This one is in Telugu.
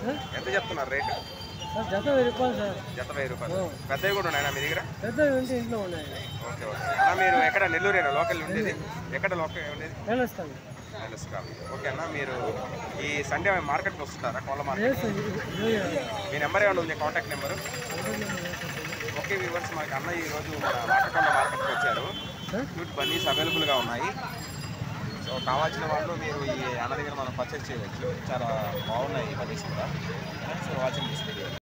ఎంత చెప్తున్నారు రేటు సార్ జత వెయ్యి రూపాయలు సార్ జత వెయ్యి రూపాయలు పెద్దవి కూడా ఉన్నాయా మీ దగ్గర పెద్ద ఉంటే ఇంట్లో ఉన్నాయి ఓకే ఓకే అన్న మీరు ఎక్కడ నెల్లూరేనా లోకల్ ఉండేది ఎక్కడ లోకల్ ఉండేది వెళ్ళొస్తాను తెలుసు కాదు ఓకే అన్న మీరు ఈ సండే మార్కెట్కి వస్తుంటారా కోళ్ళ మార్కెట్ లేదు సార్ ఇది- ఇది- మీ నెంబర్ ఏమైనా ఉంది కాంటాక్ట్ నెంబరు ఓకే వ్యూవర్స్ మనకి అన్న ఈ రోజు మన వాటకొండ మార్కెట్కి వచ్చారు క్యూట్ బన్నీస్ అవైలబుల్గా ఉన్నాయి సో కావాల్సిన వాళ్ళు మీరు ఈ అన్న దగ్గర మనం పర్చేస్ చేయవచ్చు చాలా బాగున్నాయి ఈ బన్నీస్ కూడా సో వాచింగ్ దిస్ వీడియో